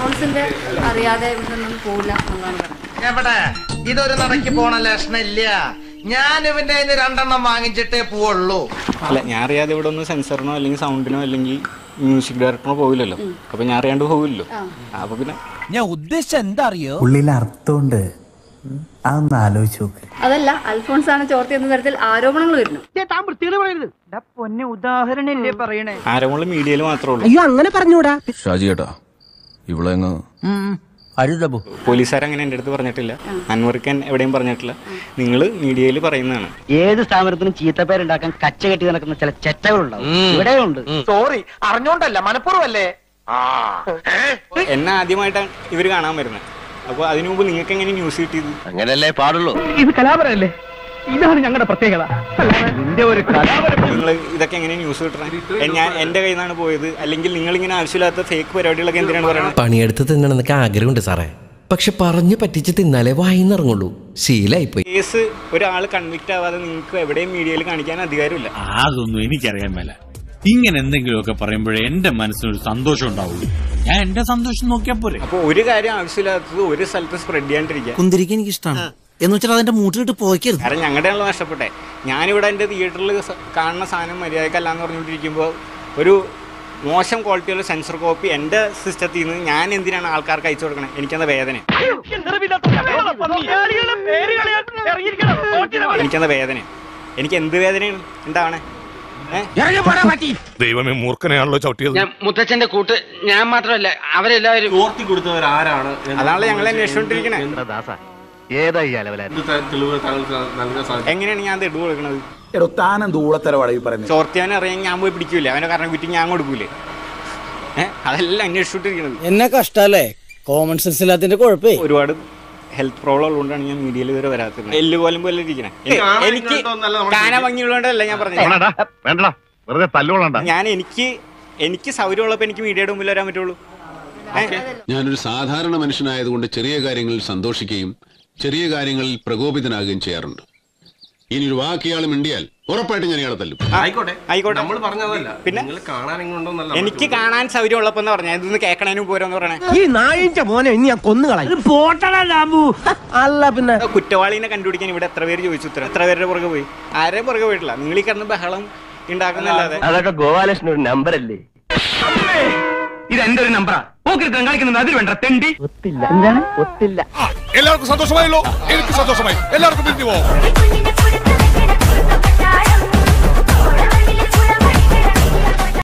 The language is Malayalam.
അൽഫോൺസിന്റെ അറിയാതെ ഇവിടെ നിന്നും പോവില്ല എന്നുള്ളതാണ് പറയുന്നത് എവിടെ ഇതൊരു നടക്ക് പോണ ലക്ഷണില്ല ഞാൻ ഇവന്റെ കയ്യിന്ന് രണ്ടെണ്ണം വാങ്ങിച്ചിട്ടേ പോവുള്ളൂ അല്ല ഞാൻ അറിയാതെ ഇവിടെ ഒന്ന് സെൻസറിനോ അല്ലെങ്കിൽ സൗണ്ടിനോ അല്ലെങ്കിൽ മ്യൂസിക് ഡയറക്ടറിനോ പോവില്ലല്ലോ അപ്പൊ ഞാൻ അറിയാണ്ട് പോവില്ലല്ലോ അപ്പൊ പിന്നെ ഞാൻ ഉദ്ദേശിച്ച എന്താ അറിയോ ഉള്ളിൽ അർത്ഥമുണ്ട് അതൊന്ന് ആലോചിച്ച് നോക്ക് അതല്ല അൽഫോൺസ് ആണ് ചോർത്തി എന്ന തരത്തിൽ ആരോപണങ്ങൾ വരുന്നു പൊന്നെ ഉദാഹരണം ഇല്ലേ പറയണേ ആരോപണം മീഡിയയിൽ മാത്രമേ ഉള്ളൂ അയ്യോ അങ്ങനെ പറഞ്ഞൂടാ ഷാജി ഏട്ടാ ഇവളെങ്ങ് അരുതബു പോലീസുകാർ അങ്ങനെ എൻ്റെ അടുത്ത് പറഞ്ഞിട്ടില്ല അൻവർക്കൻ എവിടെയും പറഞ്ഞിട്ടില്ല നിങ്ങൾ മീഡിയയിൽ പറയുന്നതാണ് ഏത് സ്ഥാപനത്തിനും ചീത്തപ്പേരുണ്ടാക്കാൻ കച്ച കെട്ടി നടക്കുന്ന ചില ചെറ്റകളുണ്ടാവും ഇവിടെയുണ്ട് സോറി അറിഞ്ഞോണ്ടല്ല മനഃപൂർവ്വല്ലേ എന്നെ ആദ്യമായിട്ടാണ് ഇവർ കാണാൻ വരുന്നത് അപ്പോൾ അതിനു മുമ്പ് നിങ്ങൾക്ക് എങ്ങനെ ന്യൂസ് കിട്ടിയത് അങ്ങനല്ലേ പാടുള്ളൂ ഇത് കലാപരല്ലേ ഇതാണ് ഞങ്ങളുടെ പ്രത്യേകത നിന്റെ ഒരു കലാപരം നിങ്ങൾ ഇതൊക്കെ എങ്ങനെ ന്യൂസ് കിട്ടണേ ഞാൻ എൻ്റെ കയ്യിൽ നിന്നാണ് പോയത് അല്ലെങ്കിൽ നിങ്ങൾ ഇങ്ങനെ ആവശ്യമില്ലാത്ത ഫേക്ക് പരിപാടികളൊക്കെ എന്തിനാണ് പറയുന്നത് പണിയെടുത്ത് തിന്നണമെന്നൊക്കെ ആഗ്രഹമുണ്ട് സാറേ പക്ഷെ പറഞ്ഞു പറ്റിച്ച് തിന്നാലേ വായിന്നിറങ്ങുള്ളൂ ശീലായിപ്പോയി കേസ് ഒരാൾ കൺവിക്റ്റ് ആവാതെ നിങ്ങൾക്ക് എവിടെയും മീഡിയയിൽ കാണിക്കാൻ അധികാരമില്ല അതൊന്നും എനിക്കറിയാൻ മേല ഇങ്ങനെ എന്തെങ്കിലുമൊക്കെ പറയുമ്പോഴേ എന്റെ മനസ്സിനൊരു സന്തോഷം ഉണ്ടാവുള്ളൂ ഞാൻ എന്റെ സന്തോഷം നോക്കിയാ പോരെ അപ്പോൾ ഒരു കാര്യം ആവശ്യമില്ലാത്തത് ഒരു സ്ഥലത്ത് സ്പ്രെഡ് ചെയ്യാണ്ടിരിക്കുക കുന്തിരിക്ക് എനിക്ക് ഇഷ്ടമാണ് എന്ന് വെച്ചാൽ അതിന്റെ മൂട്ടിലിട്ട് പോയിക്കരുത് കാരണം ഞങ്ങളുടെയാണല്ലോ നഷ്ടപ്പെട്ടെ ഞാനിവിടെ എൻ്റെ തിയേറ്ററിൽ കാണുന്ന സാധനം മര്യാദക്കല്ല എന്ന് പറഞ്ഞുകൊണ്ടിരിക്കുമ്പോൾ ഒരു മോശം ക്വാളിറ്റിയുള്ള സെൻസർ കോപ്പി എൻ്റെ സിസ്റ്റത്തിൽ നിന്ന് ഞാൻ എന്തിനാണ് ആൾക്കാർക്ക് അയച്ചു കൊടുക്കണേ എനിക്കെന്താ വേദന എനിക്കെന്താ വേദന എനിക്ക് എന്ത് വേദനയാണ് ഉണ്ടാവണേ ഏഹ് ദൈവമേ മൂർഖനെയാണല്ലോ ചവിട്ടിയത് ഞാൻ മുത്തച്ഛന്റെ കൂട്ട് ഞാൻ മാത്രമല്ല അവരെല്ലാവരും ചോർത്തി കൊടുത്തവർ ആരാണ് അതാണല്ലോ ഞങ്ങൾ അന്വേഷിച്ചുകൊണ്ടിരിക്കണേ ഏതാ ഈ അലവല തെളിവ് താങ്കൾക്ക് നൽകാൻ സാധിക്കും എങ്ങനെയാണ് ഞാൻ തെഡ് കൊടുക്കണത് എടോ താനും ദൂളത്തരവാടാ ഈ പറയുന്നത് ചോർത്തിയാൻ അറിയാൻ ഞാൻ പോയി പിടിക്കൂല അവനെ കാരണം കുറ്റി ഞാൻ കൊടുക്കൂലേ ഏഹ് അതെല്ലാം അന്വേഷിച്ചുകൊണ്ടിരിക്കണത് എന്നെ കഷ്ടല്ലേ കോമൺ സെൻസ് ഇല്ലാത്തതിന്റെ കുഴപ്പേ ഒരുപാട് ഹെൽത്ത് പ്രോബ്ലം ഉള്ളതുകൊണ്ടാണ് ഞാൻ മീഡിയയിൽ ഇതുവരെ വരാത്തത് എല്ല് പോലും പോലെ ഇരിക്കണേ എനിക്ക് കാന ഭംഗിയുള്ളതുകൊണ്ടല്ല ഞാൻ പറഞ്ഞത് വേണ്ടടാ വെറുതെ തല്ലുകൊള്ളണ്ട ഞാൻ എനിക്ക് എനിക്ക് സൗകര്യമുള്ളപ്പോൾ എനിക്ക് മീഡിയയുടെ മുമ്പിൽ വരാൻ പറ്റുള്ളൂ ഏഹ് ഞാനൊരു സാധാരണ മനുഷ്യനായതുകൊണ്ട് ചെറിയ കാര്യങ്ങളിൽ സന്തോഷിക്കുകയും ചെറിയ കാര്യങ്ങളിൽ പ്രകോപിതനാകുകയും ചെയ്യാറുണ്ട് ഇനി ഒരു വാക്ക് ഇയാൾ മിണ്ടിയാൽ ഉറപ്പായിട്ടും ഞാൻ ഇയാളെ തല്ലും ആയിക്കോട്ടെ ആയിക്കോട്ടെ നമ്മൾ പറഞ്ഞതല്ല പിന്നെ നിങ്ങൾ കാണാൻ എങ്ങോട്ടൊന്നല്ല എനിക്ക് കാണാൻ സൗകര്യമുള്ളപ്പോ എന്ന് പറഞ്ഞാൽ ഇതൊന്ന് കേൾക്കണേനും പോരെന്ന് പറയണേ ഈ നായിന്റെ മോനെ ഇനി ഞാൻ കൊന്നുകളയും പോട്ടലാമ്പു അല്ല പിന്നെ കുറ്റവാളിനെ കണ്ടുപിടിക്കാൻ ഇവിടെ എത്ര പേര് ചോദിച്ചു ഉത്തരം എത്ര പേരുടെ പുറകെ പോയി ആരെയും പുറകെ പോയിട്ടില്ല നിങ്ങൾ ഈ കിടന്ന് ബഹളം ഉണ്ടാക്കുന്നല്ലാതെ അതൊക്കെ ഗോപാലകൃഷ്ണൻ ഒരു നമ്പർ അല്ലേ ഇത് എന്റെ ഒരു നമ്പറാ പോക്കിരുത്തം കളിക്കുന്നത് അതിൽ വേണ്ട തെണ്ടി ഒത്തില്ല എന്താണ് ഒത്തില്ല എല്ലാവർക്കും സന്തോഷമായല്ലോ എനിക്ക് സന്തോഷമായി എല്ലാവർക്കും പിരിഞ്ഞു പോവാം Put it in the